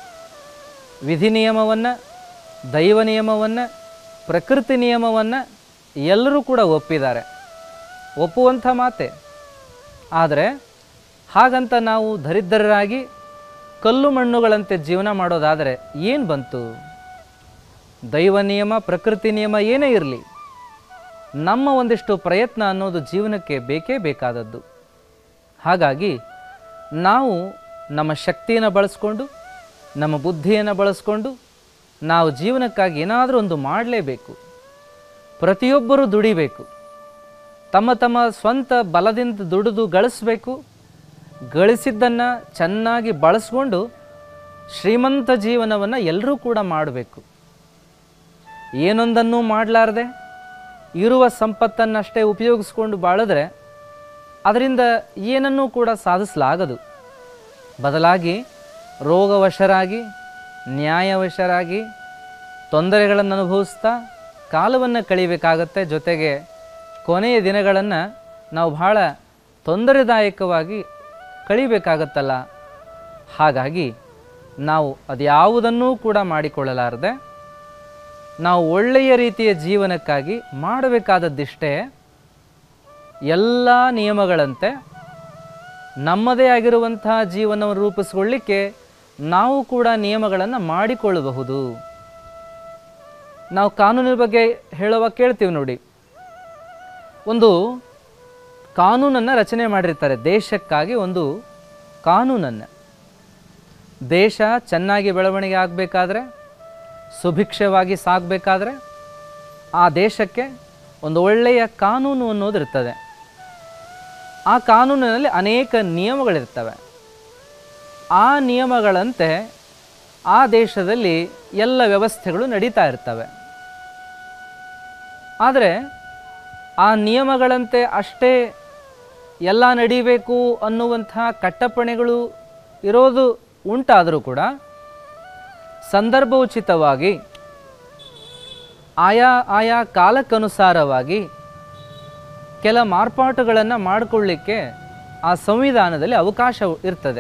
Speaker 1: ವಿಧಿ ನಿಯಮವನ್ನು ದೈವ ನಿಯಮವನ್ನು ಪ್ರಕೃತಿ ನಿಯಮವನ್ನು ಎಲ್ಲರೂ ಕೂಡ ಒಪ್ಪಿದ್ದಾರೆ ಒಪ್ಪುವಂಥ ಮಾತೆ ಆದರೆ ಹಾಗಂತ ನಾವು ದರಿದ್ರರಾಗಿ ಕಲ್ಲು ಮಣ್ಣುಗಳಂತೆ ಜೀವನ ಮಾಡೋದಾದರೆ ಏನು ಬಂತು ದೈವ ನಿಯಮ ಪ್ರಕೃತಿ ನಿಯಮ ಏನೇ ಇರಲಿ ನಮ್ಮ ಒಂದಿಷ್ಟು ಪ್ರಯತ್ನ ಅನ್ನೋದು ಜೀವನಕ್ಕೆ ಬೇಕೇ ಬೇಕಾದದ್ದು ಹಾಗಾಗಿ ನಾವು ನಮ್ಮ ಶಕ್ತಿಯನ್ನು ಬಳಸ್ಕೊಂಡು ನಮ್ಮ ಬುದ್ಧಿಯನ್ನು ಬಳಸ್ಕೊಂಡು ನಾವು ಜೀವನಕ್ಕಾಗಿ ಏನಾದರೂ ಒಂದು ಮಾಡಲೇಬೇಕು ಪ್ರತಿಯೊಬ್ಬರೂ ದುಡಿಬೇಕು ತಮ್ಮ ತಮ್ಮ ಸ್ವಂತ ಬಲದಿಂದ ದುಡಿದು ಗಳಿಸಬೇಕು ಗಳಿಸಿದ್ದನ್ನು ಚೆನ್ನಾಗಿ ಬಳಸ್ಕೊಂಡು ಶ್ರೀಮಂತ ಜೀವನವನ್ನು ಎಲ್ಲರೂ ಕೂಡ ಮಾಡಬೇಕು ಏನೊಂದನ್ನು ಮಾಡಲಾರ್ದೆ ಇರುವ ಸಂಪತ್ತನ್ನಷ್ಟೇ ಉಪಯೋಗಿಸ್ಕೊಂಡು ಬಾಳಿದ್ರೆ ಅದರಿಂದ ಏನನ್ನೂ ಕೂಡ ಸಾಧಿಸಲಾಗದು ಬದಲಾಗಿ ರೋಗವಶರಾಗಿ ನ್ಯಾಯವಶರಾಗಿ ತೊಂದರೆಗಳನ್ನು ಅನುಭವಿಸ್ತಾ ಕಾಲವನ್ನು ಕಳಿಬೇಕಾಗತ್ತೆ ಜೊತೆಗೆ ಕೊನೆಯ ದಿನಗಳನ್ನು ನಾವು ಬಹಳ ತೊಂದರೆದಾಯಕವಾಗಿ ಕಳಿಬೇಕಾಗತ್ತಲ್ಲ ಹಾಗಾಗಿ ನಾವು ಅದ್ಯಾವುದನ್ನೂ ಕೂಡ ಮಾಡಿಕೊಳ್ಳಲಾರದೆ ನಾವು ಒಳ್ಳೆಯ ರೀತಿಯ ಜೀವನಕ್ಕಾಗಿ ಮಾಡಬೇಕಾದದ್ದಿಷ್ಟೇ ಎಲ್ಲ ನಿಯಮಗಳಂತೆ ನಮ್ಮದೇ ಆಗಿರುವಂತಹ ಜೀವನವನ್ನು ರೂಪಿಸ್ಕೊಳ್ಳಿಕ್ಕೆ ನಾವು ಕೂಡ ನಿಯಮಗಳನ್ನು ಮಾಡಿಕೊಳ್ಳಬಹುದು ನಾವು ಕಾನೂನಿನ ಬಗ್ಗೆ ಹೇಳುವಾಗ ಕೇಳ್ತೀವಿ ನೋಡಿ ಒಂದು ಕಾನೂನನ್ನು ರಚನೆ ಮಾಡಿರ್ತಾರೆ ದೇಶಕ್ಕಾಗಿ ಒಂದು ಕಾನೂನನ್ನು ದೇಶ ಚೆನ್ನಾಗಿ ಬೆಳವಣಿಗೆ ಆಗಬೇಕಾದ್ರೆ ಸುಭಿಕ್ಷವಾಗಿ ಸಾಗಬೇಕಾದ್ರೆ ಆ ದೇಶಕ್ಕೆ ಒಂದು ಒಳ್ಳೆಯ ಕಾನೂನು ಅನ್ನೋದಿರ್ತದೆ ಆ ಕಾನೂನಿನಲ್ಲಿ ಅನೇಕ ನಿಯಮಗಳಿರ್ತವೆ ಆ ನಿಯಮಗಳಂತೆ ಆ ದೇಶದಲ್ಲಿ ಎಲ್ಲ ವ್ಯವಸ್ಥೆಗಳು ನಡೀತಾ ಇರ್ತವೆ ಆದರೆ ಆ ನಿಯಮಗಳಂತೆ ಅಷ್ಟೇ ಎಲ್ಲ ನಡಿಬೇಕು ಅನ್ನುವಂತಹ ಕಟ್ಟಪ್ಪಣೆಗಳು ಇರೋದು ಉಂಟಾದರೂ ಕೂಡ ಸಂದರ್ಭೋಚಿತವಾಗಿ ಆಯಾ ಆಯಾ ಕಾಲಕ್ಕನುಸಾರವಾಗಿ ಕೆಲ ಮಾರ್ಪಾಟುಗಳನ್ನು ಮಾಡಿಕೊಳ್ಳಿಕ್ಕೆ ಆ ಸಂವಿಧಾನದಲ್ಲಿ ಅವಕಾಶ ಇರ್ತದೆ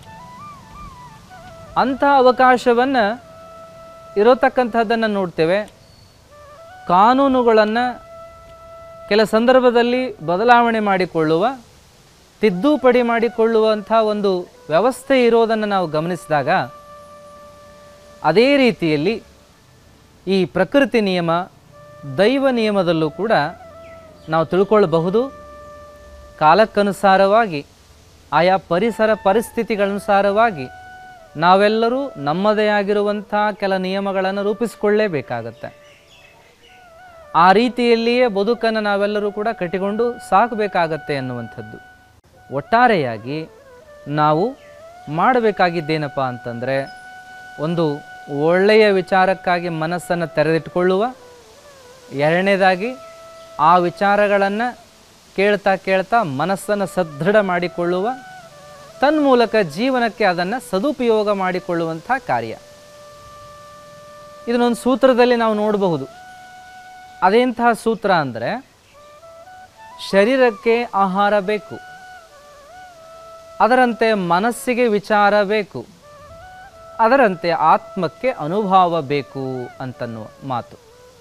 Speaker 1: ಅಂಥ ಅವಕಾಶವನ್ನು ಇರೋತಕ್ಕಂಥದ್ದನ್ನು ನೋಡ್ತೇವೆ ಕಾನೂನುಗಳನ್ನು ಕೆಲ ಸಂದರ್ಭದಲ್ಲಿ ಬದಲಾವಣೆ ಮಾಡಿಕೊಳ್ಳುವ ತಿದ್ದುಪಡಿ ಮಾಡಿಕೊಳ್ಳುವಂಥ ಒಂದು ವ್ಯವಸ್ಥೆ ಇರೋದನ್ನು ನಾವು ಗಮನಿಸಿದಾಗ ಅದೇ ರೀತಿಯಲ್ಲಿ ಈ ಪ್ರಕೃತಿ ನಿಯಮ ದೈವ ನಿಯಮದಲ್ಲೂ ಕೂಡ ನಾವು ತಿಳ್ಕೊಳ್ಳಬಹುದು ಕಾಲಕ್ಕನುಸಾರವಾಗಿ ಆಯಾ ಪರಿಸರ ಪರಿಸ್ಥಿತಿಗಳನುಸಾರವಾಗಿ ನಾವೆಲ್ಲರೂ ನಮ್ಮದೇ ಆಗಿರುವಂಥ ಕೆಲ ನಿಯಮಗಳನ್ನು ರೂಪಿಸಿಕೊಳ್ಳೇಬೇಕಾಗತ್ತೆ ಆ ರೀತಿಯಲ್ಲಿಯೇ ಬದುಕನ್ನು ನಾವೆಲ್ಲರೂ ಕೂಡ ಕಟ್ಟಿಕೊಂಡು ಸಾಕಬೇಕಾಗತ್ತೆ ಅನ್ನುವಂಥದ್ದು ಒಟ್ಟಾರೆಯಾಗಿ ನಾವು ಮಾಡಬೇಕಾಗಿದ್ದೇನಪ್ಪ ಅಂತಂದರೆ ಒಂದು ಒಳ್ಳೆಯ ವಿಚಾರಕ್ಕಾಗಿ ಮನಸ್ಸನ್ನು ತೆರೆದಿಟ್ಕೊಳ್ಳುವ ಎರಡನೇದಾಗಿ ಆ ವಿಚಾರಗಳನ್ನು ಕೇಳ್ತಾ ಕೇಳ್ತಾ ಮನಸ್ಸನ್ನು ಸದೃಢ ಮಾಡಿಕೊಳ್ಳುವ ತನ್ಮೂಲಕ ಜೀವನಕ್ಕೆ ಅದನ್ನು ಸದುಪಯೋಗ ಮಾಡಿಕೊಳ್ಳುವಂಥ ಕಾರ್ಯ ಇದನ್ನೊಂದು ಸೂತ್ರದಲ್ಲಿ ನಾವು ನೋಡಬಹುದು ಅದೆಂತಹ ಸೂತ್ರ ಅಂದರೆ ಶರೀರಕ್ಕೆ ಆಹಾರ ಬೇಕು ಅದರಂತೆ ಮನಸ್ಸಿಗೆ ವಿಚಾರ ಬೇಕು ಅದರಂತೆ ಆತ್ಮಕ್ಕೆ ಅನುಭವ ಬೇಕು ಅಂತನ್ನುವ ಮಾತು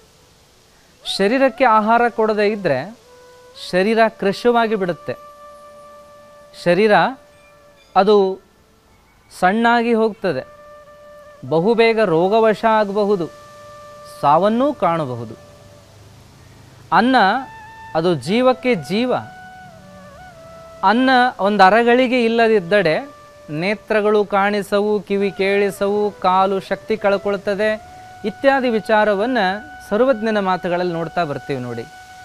Speaker 1: ಶರೀರಕ್ಕೆ ಆಹಾರ ಕೊಡದೇ ಇದ್ದರೆ ಶರೀರ ಕೃಶವಾಗಿ ಬಿಡುತ್ತೆ ಶರೀರ ಅದು ಸಣ್ಣಾಗಿ ಹೋಗ್ತದೆ ಬಹುಬೇಗ ರೋಗವಶ ಆಗಬಹುದು ಸಾವನ್ನೂ ಕಾಣಬಹುದು ಅನ್ನ ಅದು ಜೀವಕ್ಕೆ ಜೀವ ಅನ್ನ ಒಂದು ಅರಗಳಿಗೆ ಇಲ್ಲದಿದ್ದಡೆ ನೇತ್ರಗಳು ಕಾಣಿಸವು ಕಿವಿ ಕೇಳಿಸವು ಕಾಲು ಶಕ್ತಿ ಕಳ್ಕೊಳ್ತದೆ ಇತ್ಯಾದಿ ವಿಚಾರವನ್ನು ಸರ್ವಜ್ಞನ ಮಾತುಗಳಲ್ಲಿ ನೋಡ್ತಾ ಬರ್ತೀವಿ ನೋಡಿ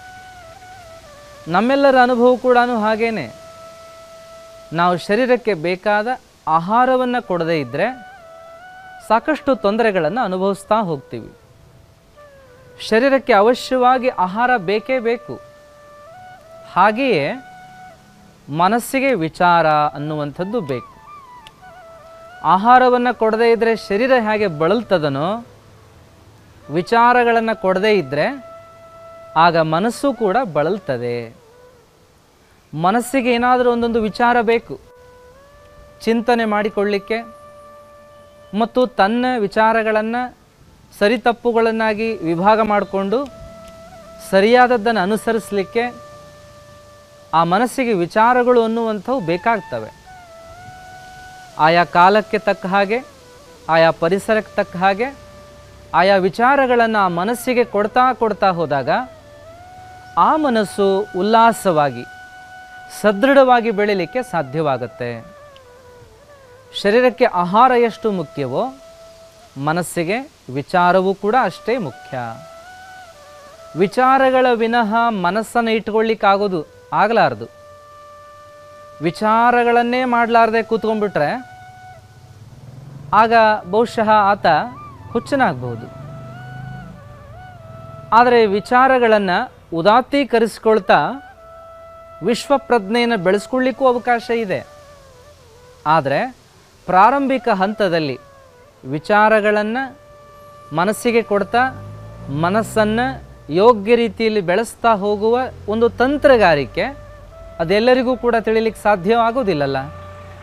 Speaker 1: ನಮ್ಮೆಲ್ಲರ ಅನುಭವ ಕೂಡ ಹಾಗೇನೆ ನಾವು ಶರೀರಕ್ಕೆ ಬೇಕಾದ ಆಹಾರವನ್ನು ಕೊಡದೇ ಇದ್ದರೆ ಸಾಕಷ್ಟು ತೊಂದರೆಗಳನ್ನು ಅನುಭವಿಸ್ತಾ ಹೋಗ್ತೀವಿ ಶರೀರಕ್ಕೆ ಅವಶ್ಯವಾಗಿ ಆಹಾರ ಬೇಕೇ ಬೇಕು ಹಾಗೆಯೇ ಮನಸ್ಸಿಗೆ ವಿಚಾರ ಅನ್ನುವಂಥದ್ದು ಬೇಕು ಆಹಾರವನ್ನು ಕೊಡದೇ ಇದ್ದರೆ ಶರೀರ ಹೇಗೆ ಬಳಲ್ತದನೋ ವಿಚಾರಗಳನ್ನು ಕೊಡದೇ ಇದ್ದರೆ ಆಗ ಮನಸ್ಸು ಕೂಡ ಬಳಲ್ತದೆ ಮನಸ್ಸಿಗೆ ಏನಾದರೂ ಒಂದೊಂದು ವಿಚಾರ ಬೇಕು ಚಿಂತನೆ ಮಾಡಿಕೊಳ್ಳಿಕ್ಕೆ ಮತ್ತು ತನ್ನ ವಿಚಾರಗಳನ್ನು ಸರಿತಪ್ಪುಗಳನ್ನಾಗಿ ವಿಭಾಗ ಮಾಡಿಕೊಂಡು ಸರಿಯಾದದ್ದನ್ನು ಅನುಸರಿಸಲಿಕ್ಕೆ ಆ ಮನಸ್ಸಿಗೆ ವಿಚಾರಗಳು ಅನ್ನುವಂಥವು ಬೇಕಾಗ್ತವೆ ಆಯಾ ಕಾಲಕ್ಕೆ ತಕ್ಕ ಹಾಗೆ ಆಯಾ ಪರಿಸರಕ್ಕೆ ತಕ್ಕ ಹಾಗೆ ಆಯಾ ವಿಚಾರಗಳನ್ನು ಆ ಮನಸ್ಸಿಗೆ ಕೊಡ್ತಾ ಕೊಡ್ತಾ ಹೋದಾಗ ಆ ಮನಸ್ಸು ಉಲ್ಲಾಸವಾಗಿ ಸದೃಢವಾಗಿ ಬೆಳೀಲಿಕ್ಕೆ ಸಾಧ್ಯವಾಗುತ್ತೆ ಶರೀರಕ್ಕೆ ಆಹಾರ ಎಷ್ಟು ಮುಖ್ಯವೋ ಮನಸ್ಸಿಗೆ ವಿಚಾರವೂ ಕೂಡ ಅಷ್ಟೇ ಮುಖ್ಯ ವಿಚಾರಗಳ ವಿನಃ ಮನಸ್ಸನ್ನು ಇಟ್ಕೊಳ್ಳಿಕ್ಕಾಗೋದು ಆಗಲಾರದು ವಿಚಾರಗಳನ್ನೇ ಮಾಡಲಾರ್ದೆ ಕೂತ್ಕೊಂಡ್ಬಿಟ್ರೆ ಆಗ ಬಹುಶಃ ಆತ ಹುಚ್ಚನಾಗಬಹುದು ಆದರೆ ವಿಚಾರಗಳನ್ನು ಉದಾತ್ತೀಕರಿಸ್ಕೊಳ್ತಾ ವಿಶ್ವಪ್ರಜ್ಞೆಯನ್ನು ಬೆಳೆಸ್ಕೊಳ್ಳಿಕ್ಕೂ ಅವಕಾಶ ಇದೆ ಆದರೆ ಪ್ರಾರಂಭಿಕ ಹಂತದಲ್ಲಿ ವಿಚಾರಗಳನ್ನು ಮನಸ್ಸಿಗೆ ಕೊಡ್ತಾ ಮನಸ್ಸನ್ನು ಯೋಗ್ಯ ರೀತಿಯಲ್ಲಿ ಬೆಳೆಸ್ತಾ ಹೋಗುವ ಒಂದು ತಂತ್ರಗಾರಿಕೆ ಅದೆಲ್ಲರಿಗೂ ಕೂಡ ತಿಳಿಲಿಕ್ಕೆ ಸಾಧ್ಯವಾಗೋದಿಲ್ಲಲ್ಲ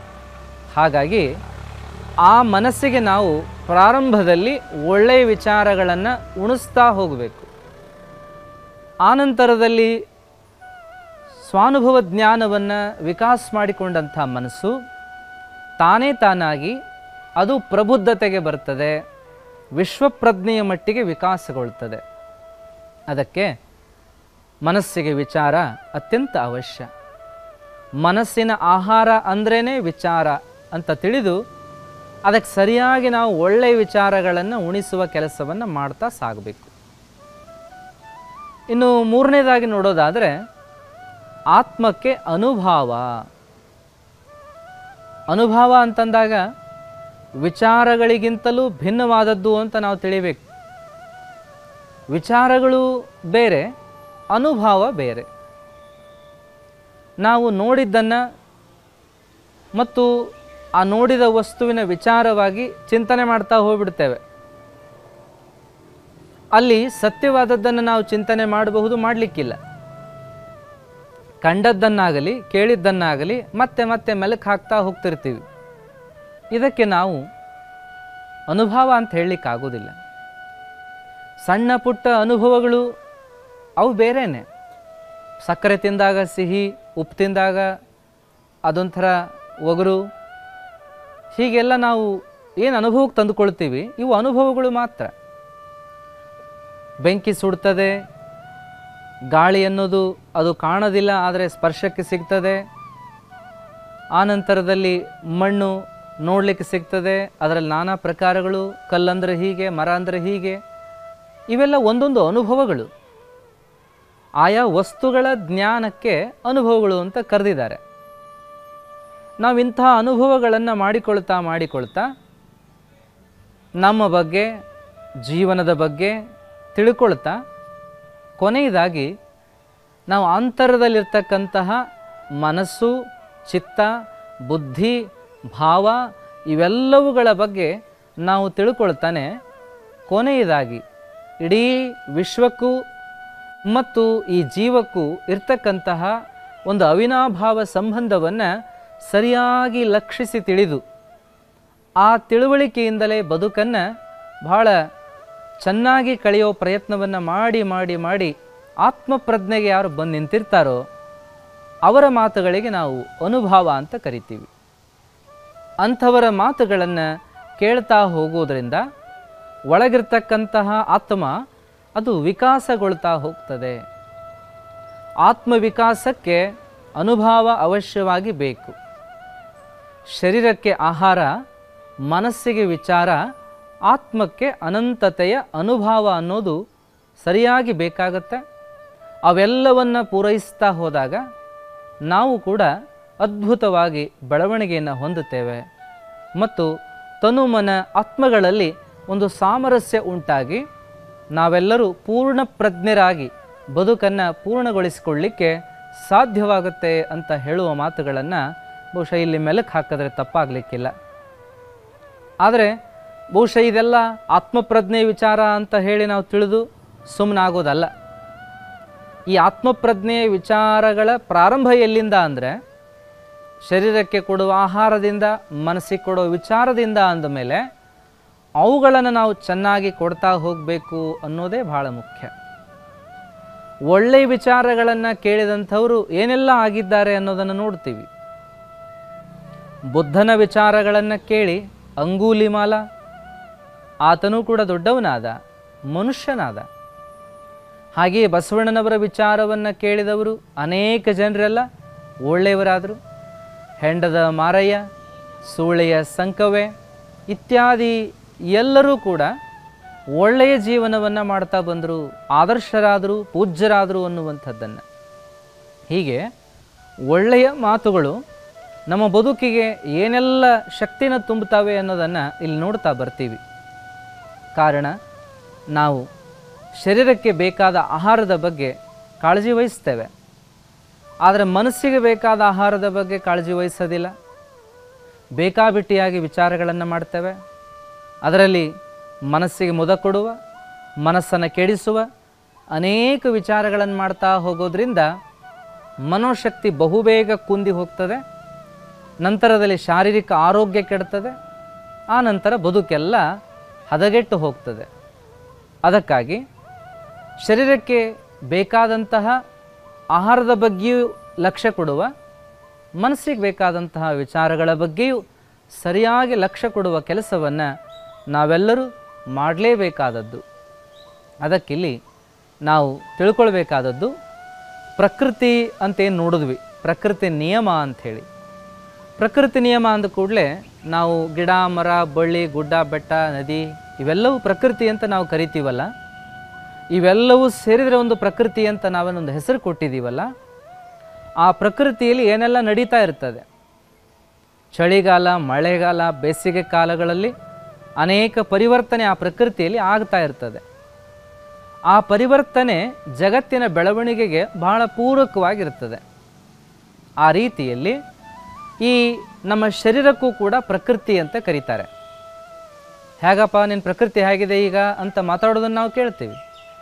Speaker 1: ಹಾಗಾಗಿ ಆ ಮನಸ್ಸಿಗೆ ನಾವು ಪ್ರಾರಂಭದಲ್ಲಿ ಒಳ್ಳೆಯ ವಿಚಾರಗಳನ್ನು ಉಣಿಸ್ತಾ ಹೋಗಬೇಕು ಆನಂತರದಲ್ಲಿ ಸ್ವಾನುಭವ ಜ್ಞಾನವನ್ನು ವಿಕಾಸ ಮಾಡಿಕೊಂಡಂಥ ಮನಸ್ಸು ತಾನೇ ತಾನಾಗಿ ಅದು ಪ್ರಬುದ್ಧತೆಗೆ ಬರ್ತದೆ ವಿಶ್ವಪ್ರಜ್ಞೆಯ ಮಟ್ಟಿಗೆ ವಿಕಾಸಗೊಳ್ತದೆ ಅದಕ್ಕೆ ಮನಸ್ಸಿಗೆ ವಿಚಾರ ಅತ್ಯಂತ ಅವಶ್ಯ ಮನಸ್ಸಿನ ಆಹಾರ ಅಂದ್ರೇ ವಿಚಾರ ಅಂತ ತಿಳಿದು ಅದಕ್ಕೆ ಸರಿಯಾಗಿ ನಾವು ಒಳ್ಳೆಯ ವಿಚಾರಗಳನ್ನು ಉಣಿಸುವ ಕೆಲಸವನ್ನು ಮಾಡ್ತಾ ಸಾಗಬೇಕು ಇನ್ನು ಮೂರನೇದಾಗಿ ನೋಡೋದಾದರೆ ಆತ್ಮಕ್ಕೆ ಅನುಭಾವ ಅನುಭವ ಅಂತಂದಾಗ ವಿಚಾರಗಳಿಗಿಂತಲೂ ಭಿನ್ನವಾದದ್ದು ಅಂತ ನಾವು ತಿಳಿಬೇಕು ವಿಚಾರಗಳು ಬೇರೆ ಅನುಭವ ಬೇರೆ ನಾವು ನೋಡಿದ್ದನ್ನು ಮತ್ತು ಆ ನೋಡಿದ ವಸ್ತುವಿನ ವಿಚಾರವಾಗಿ ಚಿಂತನೆ ಮಾಡ್ತಾ ಹೋಗ್ಬಿಡ್ತೇವೆ ಅಲ್ಲಿ ಸತ್ಯವಾದದ್ದನ್ನು ನಾವು ಚಿಂತನೆ ಮಾಡಬಹುದು ಮಾಡಲಿಕ್ಕಿಲ್ಲ ಕಂಡದ್ದನ್ನಾಗಲಿ ಕೇಳಿದ್ದನ್ನಾಗಲಿ ಮತ್ತೆ ಮತ್ತೆ ಮೆಲುಕು ಹಾಕ್ತಾ ಹೋಗ್ತಿರ್ತೀವಿ ಇದಕ್ಕೆ ನಾವು ಅನುಭವ ಅಂತ ಹೇಳಲಿಕ್ಕಾಗೋದಿಲ್ಲ ಸಣ್ಣ ಪುಟ್ಟ ಅನುಭವಗಳು ಅವು ಬೇರೆನೆ ಸಕ್ಕರೆ ತಿಂದಾಗ ಸಿಹಿ ಉಪ್ಪು ತಿಂದಾಗ ಅದೊಂಥರ ಒಗರು ಹೀಗೆಲ್ಲ ನಾವು ಏನು ಅನುಭವಕ್ಕೆ ತಂದುಕೊಳ್ತೀವಿ ಇವು ಅನುಭವಗಳು ಮಾತ್ರ ಬೆಂಕಿ ಸುಡ್ತದೆ ಗಾಳಿ ಅನ್ನೋದು ಅದು ಕಾಣೋದಿಲ್ಲ ಆದರೆ ಸ್ಪರ್ಶಕ್ಕೆ ಸಿಗ್ತದೆ ಆನಂತರದಲ್ಲಿ ಮಣ್ಣು ನೋಡಲಿಕ್ಕೆ ಸಿಗ್ತದೆ ಅದರಲ್ಲಿ ನಾನಾ ಪ್ರಕಾರಗಳು ಕಲ್ಲಂದರೆ ಹೀಗೆ ಮರ ಅಂದರೆ ಹೀಗೆ ಇವೆಲ್ಲ ಒಂದೊಂದು ಅನುಭವಗಳು ಆಯಾ ವಸ್ತುಗಳ ಜ್ಞಾನಕ್ಕೆ ಅನುಭವಗಳು ಅಂತ ಕರೆದಿದ್ದಾರೆ ನಾವು ಇಂತಹ ಅನುಭವಗಳನ್ನು ಮಾಡಿಕೊಳ್ತಾ ಮಾಡಿಕೊಳ್ತಾ ನಮ್ಮ ಬಗ್ಗೆ ಜೀವನದ ಬಗ್ಗೆ ತಿಳ್ಕೊಳ್ತಾ ಕೊನೆಯದಾಗಿ ನಾವು ಅಂತರದಲ್ಲಿರ್ತಕ್ಕಂತಹ ಮನಸ್ಸು ಚಿತ್ತ ಬುದ್ಧಿ ಭಾವ ಇವೆಲ್ಲವುಗಳ ಬಗ್ಗೆ ನಾವು ತಿಳ್ಕೊಳ್ತಾನೆ ಕೊನೆಯದಾಗಿ ಇಡೀ ವಿಶ್ವಕ್ಕೂ ಮತ್ತು ಈ ಜೀವಕ್ಕೂ ಇರ್ತಕ್ಕಂತಹ ಒಂದು ಅವಿನಾಭಾವ ಸಂಬಂಧವನ್ನು ಸರಿಯಾಗಿ ಲಕ್ಷಿಸಿ ತಿಳಿದು ಆ ತಿಳುವಳಿಕೆಯಿಂದಲೇ ಬದುಕನ್ನು ಬಹಳ ಚೆನ್ನಾಗಿ ಕಳೆಯೋ ಪ್ರಯತ್ನವನ್ನು ಮಾಡಿ ಮಾಡಿ ಮಾಡಿ ಆತ್ಮಪ್ರಜ್ಞೆಗೆ ಯಾರು ಬಂದು ನಿಂತಿರ್ತಾರೋ ಅವರ ಮಾತುಗಳಿಗೆ ನಾವು ಅನುಭವ ಅಂತ ಕರಿತೀವಿ ಅಂಥವರ ಮಾತುಗಳನ್ನು ಕೇಳ್ತಾ ಹೋಗೋದ್ರಿಂದ ಒಳಗಿರ್ತಕ್ಕಂತಹ ಆತ್ಮ ಅದು ವಿಕಾಸಗೊಳ್ತಾ ಹೋಗ್ತದೆ ಆತ್ಮ ವಿಕಾಸಕ್ಕೆ ಅನುಭವ ಅವಶ್ಯವಾಗಿ ಬೇಕು ಶರೀರಕ್ಕೆ ಆಹಾರ ಮನಸ್ಸಿಗೆ ವಿಚಾರ ಆತ್ಮಕ್ಕೆ ಅನಂತತೆಯ ಅನುಭವ ಅನ್ನೋದು ಸರಿಯಾಗಿ ಬೇಕಾಗತ್ತೆ ಅವೆಲ್ಲವನ್ನು ಪೂರೈಸ್ತಾ ಹೋದಾಗ ನಾವು ಕೂಡ ಅದ್ಭುತವಾಗಿ ಬೆಳವಣಿಗೆಯನ್ನು ಹೊಂದುತ್ತೇವೆ ಮತ್ತು ತನುಮನ ಆತ್ಮಗಳಲ್ಲಿ ಒಂದು ಸಾಮರಸ್ಯ ಉಂಟಾಗಿ ನಾವೆಲ್ಲರೂ ಪೂರ್ಣ ಪ್ರಜ್ಞರಾಗಿ ಬದುಕನ್ನು ಪೂರ್ಣಗೊಳಿಸಿಕೊಳ್ಳಿಕ್ಕೆ ಸಾಧ್ಯವಾಗುತ್ತೆ ಅಂತ ಹೇಳುವ ಮಾತುಗಳನ್ನು ಬಹುಶಃ ಇಲ್ಲಿ ಮೆಲುಕು ಹಾಕಿದ್ರೆ ತಪ್ಪಾಗಲಿಕ್ಕಿಲ್ಲ ಆದರೆ ಬಹುಶಃ ಇದೆಲ್ಲ ಆತ್ಮಪ್ರಜ್ಞೆ ವಿಚಾರ ಅಂತ ಹೇಳಿ ನಾವು ತಿಳಿದು ಸುಮ್ಮನಾಗೋದಲ್ಲ ಈ ಆತ್ಮಪ್ರಜ್ಞೆಯ ವಿಚಾರಗಳ ಪ್ರಾರಂಭ ಎಲ್ಲಿಂದ ಅಂದರೆ ಶರೀರಕ್ಕೆ ಕೊಡುವ ಆಹಾರದಿಂದ ಮನಸ್ಸಿಗೆ ಕೊಡುವ ವಿಚಾರದಿಂದ ಅಂದಮೇಲೆ ಅವುಗಳನ್ನು ನಾವು ಚೆನ್ನಾಗಿ ಕೊಡ್ತಾ ಹೋಗಬೇಕು ಅನ್ನೋದೇ ಬಹಳ ಮುಖ್ಯ ಒಳ್ಳೆಯ ವಿಚಾರಗಳನ್ನು ಕೇಳಿದಂಥವರು ಏನೆಲ್ಲ ಆಗಿದ್ದಾರೆ ಅನ್ನೋದನ್ನು ನೋಡ್ತೀವಿ ಬುದ್ಧನ ವಿಚಾರಗಳನ್ನು ಕೇಳಿ ಅಂಗೂಲಿಮಾಲ ಆತನೂ ಕೂಡ ದೊಡ್ಡವನಾದ ಮನುಷ್ಯನಾದ ಹಾಗೆಯೇ ಬಸವಣ್ಣನವರ ವಿಚಾರವನ್ನು ಕೇಳಿದವರು ಅನೇಕ ಜನರೆಲ್ಲ ಒಳ್ಳೆಯವರಾದರು ಹೆಂಡದ ಮಾರಯ್ಯ ಸೂಳೆಯ ಸಂಕವೆ ಇತ್ಯಾದಿ ಎಲ್ಲರೂ ಕೂಡ ಒಳ್ಳೆಯ ಜೀವನವನ್ನು ಮಾಡ್ತಾ ಬಂದರು ಆದರ್ಶರಾದರು ಪೂಜ್ಯರಾದರು ಅನ್ನುವಂಥದ್ದನ್ನು ಹೀಗೆ ಒಳ್ಳೆಯ ಮಾತುಗಳು ನಮ್ಮ ಬದುಕಿಗೆ ಏನೆಲ್ಲ ಶಕ್ತಿನ ತುಂಬುತ್ತವೆ ಅನ್ನೋದನ್ನು ಇಲ್ಲಿ ನೋಡ್ತಾ ಬರ್ತೀವಿ ಕಾರಣ ನಾವು ಶರೀರಕ್ಕೆ ಬೇಕಾದ ಆಹಾರದ ಬಗ್ಗೆ ಕಾಳಜಿ ವಹಿಸ್ತೇವೆ ಆದರೆ ಮನಸ್ಸಿಗೆ ಬೇಕಾದ ಆಹಾರದ ಬಗ್ಗೆ ಕಾಳಜಿ ವಹಿಸೋದಿಲ್ಲ ಬೇಕಾಬಿಟ್ಟಿಯಾಗಿ ವಿಚಾರಗಳನ್ನು ಮಾಡ್ತೇವೆ ಅದರಲ್ಲಿ ಮನಸ್ಸಿಗೆ ಮುದ ಕೊಡುವ ಮನಸ್ಸನ್ನು ಕೆಡಿಸುವ ಅನೇಕ ವಿಚಾರಗಳನ್ನು ಮಾಡ್ತಾ ಹೋಗೋದ್ರಿಂದ ಮನೋಶಕ್ತಿ ಬಹುಬೇಗ ಕುಂದಿ ಹೋಗ್ತದೆ ನಂತರದಲ್ಲಿ ಶಾರೀರಿಕ ಆರೋಗ್ಯ ಕೆಡ್ತದೆ ಆ ನಂತರ ಬದುಕೆಲ್ಲ ಹದಗೆಟ್ಟು ಹೋಗ್ತದೆ ಅದಕ್ಕಾಗಿ ಶರೀರಕ್ಕೆ ಬೇಕಾದಂತಹ ಆಹಾರದ ಬಗ್ಗೆಯೂ ಲಕ್ಷ್ಯ ಕೊಡುವ ಮನಸ್ಸಿಗೆ ಬೇಕಾದಂತಹ ವಿಚಾರಗಳ ಬಗ್ಗೆಯೂ ಸರಿಯಾಗಿ ಲಕ್ಷ್ಯ ಕೊಡುವ ಕೆಲಸವನ್ನು ನಾವೆಲ್ಲರೂ ಮಾಡಲೇಬೇಕಾದದ್ದು ಅದಕ್ಕಿಲ್ಲಿ ನಾವು ತಿಳ್ಕೊಳ್ಬೇಕಾದದ್ದು ಪ್ರಕೃತಿ ಅಂತೇನು ನೋಡಿದ್ವಿ ಪ್ರಕೃತಿ ನಿಯಮ ಅಂಥೇಳಿ ಪ್ರಕೃತಿ ನಿಯಮ ಅಂದ ಕೂಡಲೇ ನಾವು ಗಿಡ ಮರ ಬಳ್ಳಿ ಗುಡ್ಡ ಬೆಟ್ಟ ನದಿ ಇವೆಲ್ಲವೂ ಪ್ರಕೃತಿ ಅಂತ ನಾವು ಕರಿತೀವಲ್ಲ ಇವೆಲ್ಲವೂ ಸೇರಿದರೆ ಒಂದು ಪ್ರಕೃತಿ ಅಂತ ನಾವೇನೊಂದು ಹೆಸರು ಕೊಟ್ಟಿದ್ದೀವಲ್ಲ ಆ ಪ್ರಕೃತಿಯಲ್ಲಿ ಏನೆಲ್ಲ ನಡೀತಾ ಇರ್ತದೆ ಚಳಿಗಾಲ ಮಳೆಗಾಲ ಬೇಸಿಗೆ ಕಾಲಗಳಲ್ಲಿ ಅನೇಕ ಪರಿವರ್ತನೆ ಆ ಪ್ರಕೃತಿಯಲ್ಲಿ ಆಗ್ತಾ ಇರ್ತದೆ ಆ ಪರಿವರ್ತನೆ ಜಗತ್ತಿನ ಬೆಳವಣಿಗೆಗೆ ಬಹಳ ಪೂರಕವಾಗಿರ್ತದೆ ಆ ರೀತಿಯಲ್ಲಿ ಈ ನಮ್ಮ ಶರೀರಕ್ಕೂ ಕೂಡ ಪ್ರಕೃತಿ ಅಂತ ಕರೀತಾರೆ ಹೇಗಪ್ಪ ನಿನ್ನ ಪ್ರಕೃತಿ ಹೇಗಿದೆ ಈಗ ಅಂತ ಮಾತಾಡೋದನ್ನು ನಾವು ಕೇಳ್ತೀವಿ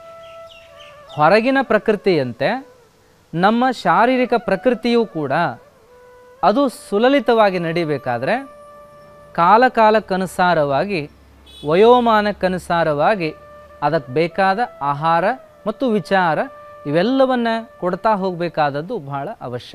Speaker 1: ಹೊರಗಿನ ಪ್ರಕೃತಿಯಂತೆ ನಮ್ಮ ಶಾರೀರಿಕ ಪ್ರಕೃತಿಯೂ ಕೂಡ ಅದು ಸುಲಲಿತವಾಗಿ ನಡಿಬೇಕಾದ್ರೆ ಕಾಲ ಕಾಲಕ್ಕನುಸಾರವಾಗಿ ವಯೋಮಾನಕ್ಕನುಸಾರವಾಗಿ ಅದಕ್ಕೆ ಬೇಕಾದ ಆಹಾರ ಮತ್ತು ವಿಚಾರ ಇವೆಲ್ಲವನ್ನು ಕೊಡ್ತಾ ಹೋಗಬೇಕಾದದ್ದು ಬಹಳ ಅವಶ್ಯ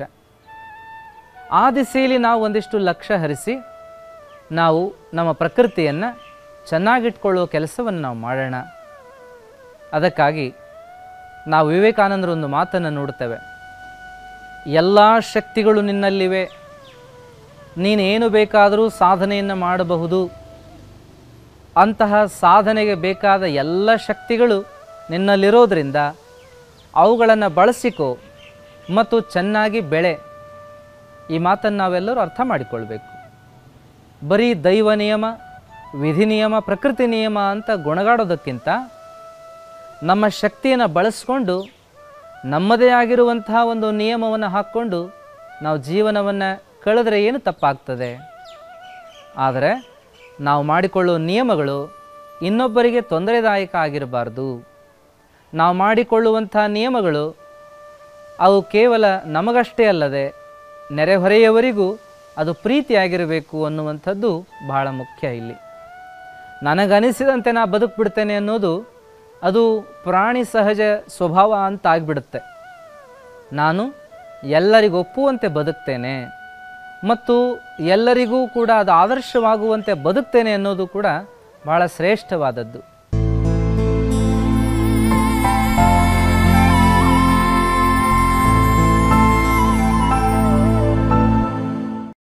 Speaker 1: ಆ ದಿಸೆಯಲ್ಲಿ ನಾವು ಒಂದಿಷ್ಟು ಲಕ್ಷ್ಯ ಹರಿಸಿ ನಾವು ನಮ್ಮ ಪ್ರಕೃತಿಯನ್ನು ಚೆನ್ನಾಗಿಟ್ಕೊಳ್ಳುವ ಕೆಲಸವನ್ನು ನಾವು ಮಾಡೋಣ ಅದಕ್ಕಾಗಿ ನಾವು ವಿವೇಕಾನಂದರ ಒಂದು ಮಾತನ್ನು ನೋಡ್ತೇವೆ ಎಲ್ಲ ಶಕ್ತಿಗಳು ನಿನ್ನಲ್ಲಿವೆ ನೀನೇನು ಬೇಕಾದರೂ ಸಾಧನೆಯನ್ನು ಮಾಡಬಹುದು ಅಂತಹ ಸಾಧನೆಗೆ ಬೇಕಾದ ಎಲ್ಲ ಶಕ್ತಿಗಳು ನಿನ್ನಲ್ಲಿರೋದ್ರಿಂದ ಅವುಗಳನ್ನು ಬಳಸಿಕೋ ಮತ್ತು ಚೆನ್ನಾಗಿ ಬೆಳೆ ಈ ಮಾತನ್ನು ನಾವೆಲ್ಲರೂ ಅರ್ಥ ಮಾಡಿಕೊಳ್ಬೇಕು ಬರೀ ದೈವ ನಿಯಮ ವಿಧಿ ನಿಯಮ ಪ್ರಕೃತಿ ನಿಯಮ ಅಂತ ಗುಣಗಾಡೋದಕ್ಕಿಂತ ನಮ್ಮ ಶಕ್ತಿಯನ್ನು ಬಳಸ್ಕೊಂಡು ನಮ್ಮದೇ ಆಗಿರುವಂತಹ ಒಂದು ನಿಯಮವನ್ನು ಹಾಕ್ಕೊಂಡು ನಾವು ಜೀವನವನ್ನು ಕಳೆದ್ರೆ ಏನು ತಪ್ಪಾಗ್ತದೆ ಆದರೆ ನಾವು ಮಾಡಿಕೊಳ್ಳುವ ನಿಯಮಗಳು ಇನ್ನೊಬ್ಬರಿಗೆ ತೊಂದರೆದಾಯಕ ಆಗಿರಬಾರ್ದು ನಾವು ಮಾಡಿಕೊಳ್ಳುವಂಥ ನಿಯಮಗಳು ಅವು ಕೇವಲ ನಮಗಷ್ಟೇ ಅಲ್ಲದೆ ನೆರೆಹೊರೆಯವರಿಗೂ ಅದು ಪ್ರೀತಿಯಾಗಿರಬೇಕು ಅನ್ನುವಂಥದ್ದು ಬಹಳ ಮುಖ್ಯ ಇಲ್ಲಿ ನನಗನಿಸಿದಂತೆ ನಾ ಬದುಕ್ಬಿಡ್ತೇನೆ ಅನ್ನೋದು ಅದು ಪ್ರಾಣಿ ಸಹಜ ಸ್ವಭಾವ ಅಂತ ಆಗಿಬಿಡುತ್ತೆ ನಾನು ಎಲ್ಲರಿಗೂ ಒಪ್ಪುವಂತೆ ಬದುಕ್ತೇನೆ ಮತ್ತು ಎಲ್ಲರಿಗೂ ಕೂಡ ಅದು ಆದರ್ಶವಾಗುವಂತೆ ಬದುಕ್ತೇನೆ ಅನ್ನೋದು ಕೂಡ ಬಹಳ ಶ್ರೇಷ್ಠವಾದದ್ದು